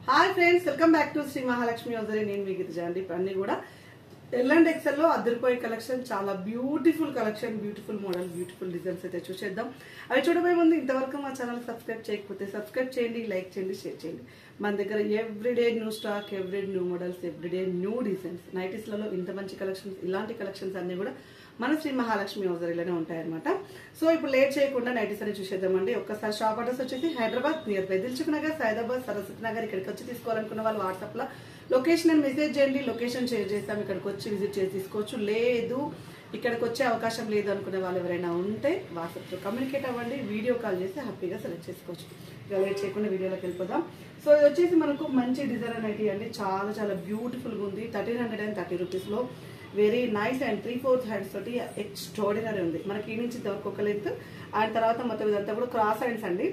hi friends welcome back to Shri Mahalakshmi వదరి నేను మీ గిరిజా అండి ఇప్పుడు అన్ని కూడా ఎల్ అండ్ ఎక్సెల్ లో అద్దరిపోయే కలెక్షన్ చాలా beautiful collection beautiful model beautiful designs అయితే చూసేద్దాం అవి చూడబోయే ముందు ఇంతవరకు మా ఛానల్ సబ్స్క్రైబ్ చేయకపోతే సబ్స్క్రైబ్ చేయండి లైక్ చేయండి షేర్ చేయండి మన దగ్గర everyday new stock everyday new models everyday new designs నైటీస్లలో ఇంత మంచి కలెక్షన్స్ ఇలాంటి కలెక్షన్స్ అన్ని కూడా మన శ్రీ మహాలక్ష్మి హౌజరీలోనే ఉంటాయన్నమాట సో ఇప్పుడు లేట్ చేయకుండా నైటీస్ అని చూసేద్దామండి ఒక్కసారి షాప్ అడ్రస్ వచ్చేసి Hyderabad near by Dilsukhnagar Saidabad Saraswati Nagar ఇక్కడికి వచ్చి తీసుకోవాలనుకున్న వాళ్ళు వాట్సాప్ లో లొకేషన్ అని మెసేజ్ చేయండి లొకేషన్ షేర్ చేస్తాం ఇక్కడికి వచ్చి విజిట్ చేసి తీసుకోవచ్చు లేదు ఇక్కడికి వచ్చే అవకాశం లేదు అనుకునే వాళ్ళు ఎవరైనా ఉంటే వాట్సాప్లో కమ్యూనికేట్ అవ్వండి వీడియో కాల్ చేసి హ్యాపీగా సెలెక్ట్ చేసుకోవచ్చు ఇక లేట్ చేయకుండా వీడియోలోకి వెళ్ళిపోదాం సో ఇది వచ్చేసి మనకు మంచి డిజైన్ నైటీ అండి చాలా చాలా బ్యూటిఫుల్గా ఉంది థర్టీన్ హండ్రెడ్ అండ్ థర్టీ రూపీస్లో very nice and three fourth hands తోటి ఎక్స్ట్రాడినరీ ఉంది మనకి ఈ నుంచి ఇంతవరకు ఒక లెంత్ అండ్ తర్వాత మొత్తం ఇదంతా కూడా క్రాస్ హ్యాండ్స్ అండి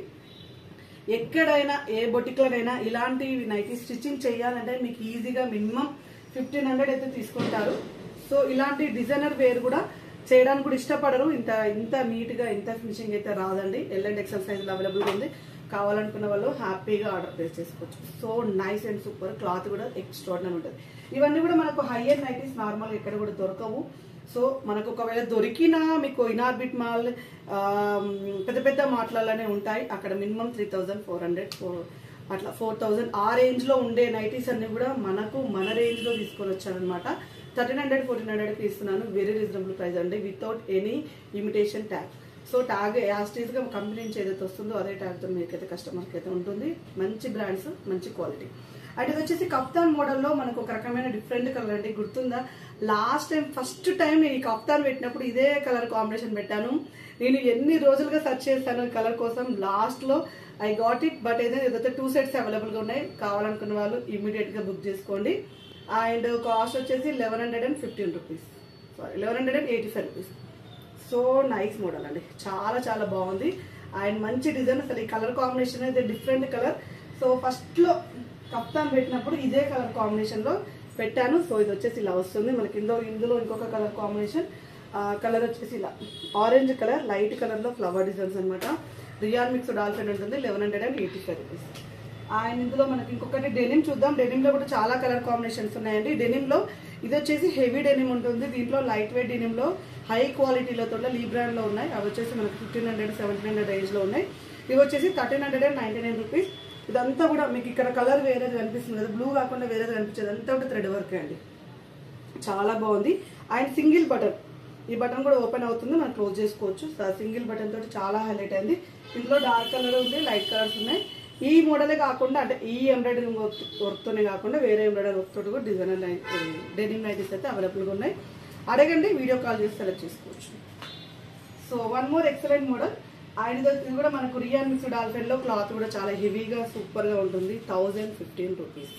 ఎక్కడైనా ఏ బొటిక్లోనైనా ఇలాంటి నైటీ స్టిచ్చింగ్ చేయాలంటే మీకు ఈజీగా మినిమం ఫిఫ్టీన్ హండ్రెడ్ అయితే తీసుకుంటారు సో ఇలాంటి డిజైనర్ వేర్ కూడా చేయడానికి కూడా ఇష్టపడరు ఇంత ఇంత నీట్గా ఇంత ఫినిషింగ్ అయితే రాదండి ఎల్ అండ్ ఎక్సెల్ సైజులో అవైలబుల్గా ఉంది కావాలనుకున్న వాళ్ళు హ్యాపీగా ఆర్డర్ ప్లేస్ చేసుకోవచ్చు so nice and super cloth కూడా ఎక్స్ట్రాడినరీ ఉంటుంది ఇవన్నీ కూడా మనకు హై అండ్ నైటీస్ నార్మల్ ఎక్కడ కూడా దొరకవు సో మనకు ఒకవేళ దొరికినా మీకు ఇనార్బిట్ మాల్ ఆ, పెద్ద పెద్ద మాటలలోనే ఉంటాయి అక్కడ minimum three thousand four hundred four అట్లా ఫోర్ థౌజండ్ ఆ రేంజ్ లో ఉండే నైటీస్ అన్ని కూడా మనకు మన రేంజ్ లో తీసుకొని వచ్చానమాట థర్టీన్ హండ్రెడ్ ఫోర్టీన్ హండ్రెడ్కి ఇస్తున్నాను వెరీ రీజనబుల్ ప్రైస్ అండి without any imitation tag so tag యాస్టీస్ గా కంపెనీ నుంచి ఏదైతే వస్తుందో అదే ట్యాగ్తో మీకైతే కస్టమర్కి అయితే ఉంటుంది మంచి బ్రాండ్స్ మంచి క్వాలిటీ అండ్ ఇది వచ్చేసి కప్తాన్ మోడల్లో మనకు ఒక రకమైన డిఫరెంట్ కలర్ అండి గుర్తుందా లాస్ట్ టైం ఫస్ట్ టైం నేను ఈ కప్తాన్ పెట్టినప్పుడు ఇదే కలర్ కాంబినేషన్ పెట్టాను నేను ఎన్ని రోజులుగా సెర్చ్ చేశాను ఈ కలర్ కోసం లాస్ట్ లో ఐ గాట్ ఇట్ బట్ ఏదైతే ఏదైతే టూ సెట్స్ అవైలబుల్ గా ఉన్నాయి కావాలనుకున్న వాళ్ళు ఇమీడియట్ గా బుక్ చేసుకోండి అండ్ కాస్ట్ వచ్చేసి eleven hundred and fifteen rupees sorry eleven hundred and eighty five rupees so nice model అండి చాలా చాలా బాగుంది అండ్ మంచి డిజైన్ అసలు ఈ కలర్ కాంబినేషన్ అయితే డిఫరెంట్ కలర్ సో ఫస్ట్ లో కప్తాన్ పెట్టినప్పుడు ఇదే కలర్ కాంబినేషన్ లో పెట్టాను సో ఇది వచ్చేసి ఇలా వస్తుంది మనకి ఇందులో ఇందులో ఇంకొక కలర్ కాంబినేషన్ కలర్ వచ్చేసి ఇలా ఆరెంజ్ కలర్ లైట్ కలర్ లో ఫ్లవర్ డిజైన్స్ అనమాట రియాల్ మిక్స్ డాల్ఫిన్ ఉంటుంది eleven hundred and eighty five rupees and ఇందులో మనకి ఇంకొకటి డెనిమ్ చూద్దాం డెనిమ్ లో కూడా చాలా కలర్ కాంబినేషన్స్ ఉన్నాయండి డెనిమ్ లో ఇది వచ్చేసి హెవీ డెనిమ్ ఉంటుంది దీంట్లో లైట్ వెయిట్ డెనిమ్ లో హై క్వాలిటీలో తోట లీ బ్రాండ్ లో ఉన్నాయి అవి వచ్చేసి మనకి fifteen hundred seventeen hundred range లో ఉన్నాయి ఇవి వచ్చేసి thirteen hundred and ninety nine rupees ఇదంతా కూడా మీకు ఇక్కడ కలర్ వేరేది కనిపిస్తుంది కదా బ్లూ కాకుండా వేరేది కనిపించేది అంతా కూడా థ్రెడ్ వర్క్ అండి చాలా బాగుంది అండ్ సింగిల్ బటన్ ఈ బటన్ కూడా ఓపెన్ అవుతుంది మనం క్లోజ్ చేసుకోవచ్చు సింగిల్ బటన్ తోటి చాలా హైలైట్ అయింది ఇందులో డార్క్ కలర్ ఉంది లైట్ కలర్స్ ఉన్నాయి ఈ మోడలే కాకుండా అంటే ఈ ఎంబ్రాయిడరీ వర్క్తోనే కాకుండా వేరే ఎంబ్రాయిడరీ వర్క్ తోటి కూడా డిజైనర్ డెనిమ్ నైటీస్ అయితే అవైలబుల్గా ఉన్నాయి అడగండి వీడియో కాల్ చేసి సెలెక్ట్ చేసుకోవచ్చు so one more excellent model and ఇది కూడా మనకు రియాన్ మిక్స్డ్ ఆల్ఫెన్ లో క్లాత్ కూడా చాలా హెవీగా సూపర్ గా ఉంటుంది thousand fifteen rupees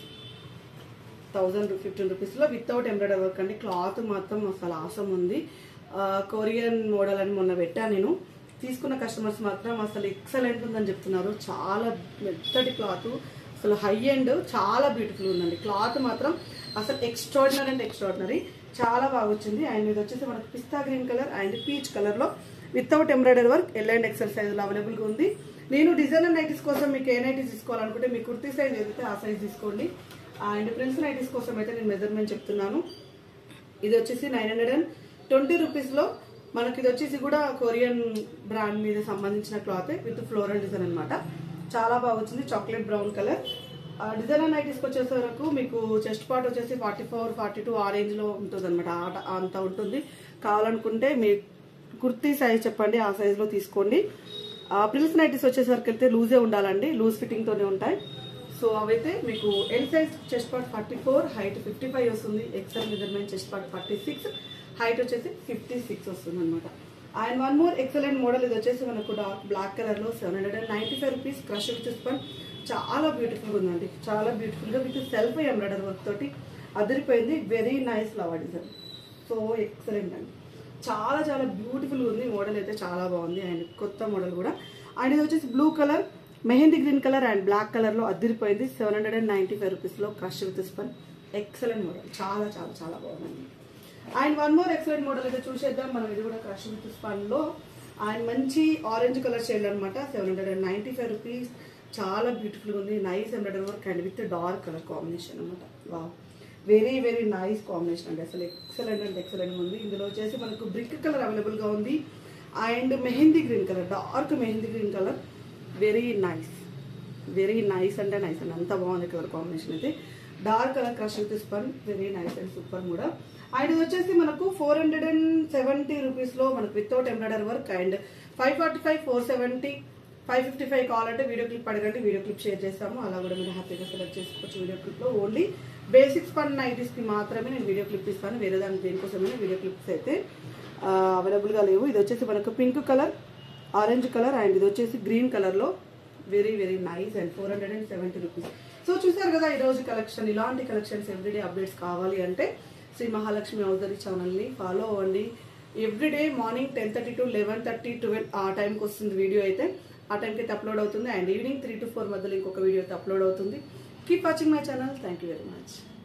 thousand fifteen rupees లో వితౌట్ ఎంబ్రాయిడరీ వర్క్ అండి క్లాత్ మొత్తం అసలు ఆసం ఉంది ఆ, కొరియన్ మోడల్ అని మొన్న పెట్టాను నేను తీసుకున్న కస్టమర్స్ మాత్రం అసలు ఎక్సలెంట్ ఉందని చెప్తున్నారు చాలా మెత్తటి క్లాత్ అసలు హై ఎండ్ చాలా బ్యూటిఫుల్ ఉందండి క్లాత్ మాత్రం అసలు ఎక్స్ట్రాడినరీ అండ్ ఎక్స్ట్రాడినరీ చాలా బాగా వచ్చింది అండ్ ఇది వచ్చేసి మనకు pista green colour and peach colour లో without embroidery work L and XL సైజులో అవైలబుల్గా ఉంది నేను డిజైనర్ నైటీస్ కోసం మీకు ఏ నైటీస్ తీసుకోవాలనుకుంటే మీ కుర్తీ సైజ్ ఏదైతే ఆ సైజ్ తీసుకోండి అండ్ ప్రిన్స్ నైటీస్ కోసం అయితే నేను మెజర్మెంట్ చెప్తున్నాను ఇది వచ్చేసి నైన్ హండ్రెడ్ అండ్ ట్వంటీ రూపీస్లో మనకి ఇది వచ్చేసి కూడా కొరియన్ బ్రాండ్ మీద సంబంధించిన క్లాత్ విత్ ఫ్లోరల్ డిజైన్ అన్నమాట చాలా బాగా వచ్చింది చాక్లెట్ బ్రౌన్ కలర్ డిజైనర్ నైటీస్కి వచ్చేసే వరకు మీకు చెస్ట్ పార్ట్ వచ్చేసి ఫార్టీ ఫోర్ ఫార్టీ టూ ఆ రేంజ్లో ఉంటుంది అనమాట అంత ఉంటుంది కావాలనుకుంటే మీ కుర్తీ సైజ్ చెప్పండి ఆ సైజులో తీసుకోండి ప్రిల్స్ నైటీస్ వచ్చేసరికి అయితే లూజే ఉండాలండి లూజ్ ఫిట్టింగ్తోనే ఉంటాయి సో అవైతే మీకు L size chest part forty four height fifty five వస్తుంది XL measurement chest part forty six height వచ్చేసి ఫిఫ్టీ సిక్స్ వస్తుంది అనమాట and one more excellent model ఇది వచ్చేసి మనకు డార్క్ బ్లాక్ కలర్ లో seven hundred and ninety five rupees crush చూసుకొని చాలా బ్యూటిఫుల్ ఉందండి చాలా బ్యూటిఫుల్ గా విత్ సెల్ఫ్ ఎంబ్రాయిడరీ వర్క్ తోటి అదిరిపోయింది very nice flower design so excellent అండి చాలా చాలా బ్యూటిఫుల్ ఉంది మోడల్ అయితే చాలా బాగుంది అండ్ కొత్త మోడల్ కూడా అండ్ ఇది వచ్చేసి blue colour mehndi green colour and black colour లో అదిరిపోయింది seven hundred and ninety five rupees లో crush with spun excellent model చాలా చాలా చాలా బాగుంది and one more excellent model అయితే చూసేద్దాం మనం ఇది కూడా క్రష్ విత్ స్పన్ లో అండ్ మంచి ఆరెంజ్ కలర్ షేడ్ అనమాట seven hundred and ninety five rupees చాలా బ్యూటిఫుల్గా ఉంది nice embroidery work and with dark colour combination అనమాట wow very very nice combination అండి అసలు ఎక్సలెంట్ అంటే ఎక్సలెంట్ ఉంది ఇందులో వచ్చేసి మనకు బ్రిక్ కలర్ అవైలబుల్గా ఉంది and mehndi green colour dark mehndi green colour very nice very nice అంటే నైస్ అండి అంత బాగుంది కలర్ కాంబినేషన్ అయితే dark colour crush with spun very nice and super కూడా అండ్ ఇది వచ్చేసి మనకు ఫోర్ హండ్రెడ్ అండ్ సెవెంటీ రూపీస్లో మనకు without embroidery work and five forty five four seventy five fifty five కావాలంటే వీడియో క్లిప్ అడగండి వీడియో క్లిప్ షేర్ చేస్తాము అలా కూడా మీరు హ్యాపీగా సెలెక్ట్ చేసుకోవచ్చు వీడియో క్లిప్లో ఓన్లీ బేసిక్స్ పన్ నైటీస్కి మాత్రమే నేను వీడియో క్లిప్ ఇస్తాను వేరే దానికి దేనికోసమైనా వీడియో క్లిప్స్ అయితే అవైలబుల్గా లేవు ఇది వచ్చేసి మనకు pink colour orange colour and ఇది వచ్చేసి గ్రీన్ కలర్లో very very nice and four hundred and seventy rupees so చూసారు కదా ఈరోజు కలెక్షన్ ఇలాంటి కలెక్షన్స్ ఎవ్రీడే అప్డేట్స్ కావాలి అంటే శ్రీ మహాలక్ష్మి ఔదరి ఛానల్ని ఫాలో అవ్వండి everyday morning ten thirty to eleven thirty twelve ఆ టైంకి వస్తుంది వీడియో అయితే ఆ టైంకి అయితే అప్లోడ్ అవుతుంది and evening three to four మధ్యలో ఇంకొక వీడియో అయితే అప్లోడ్ అవుతుంది keep watching my channel thank you very much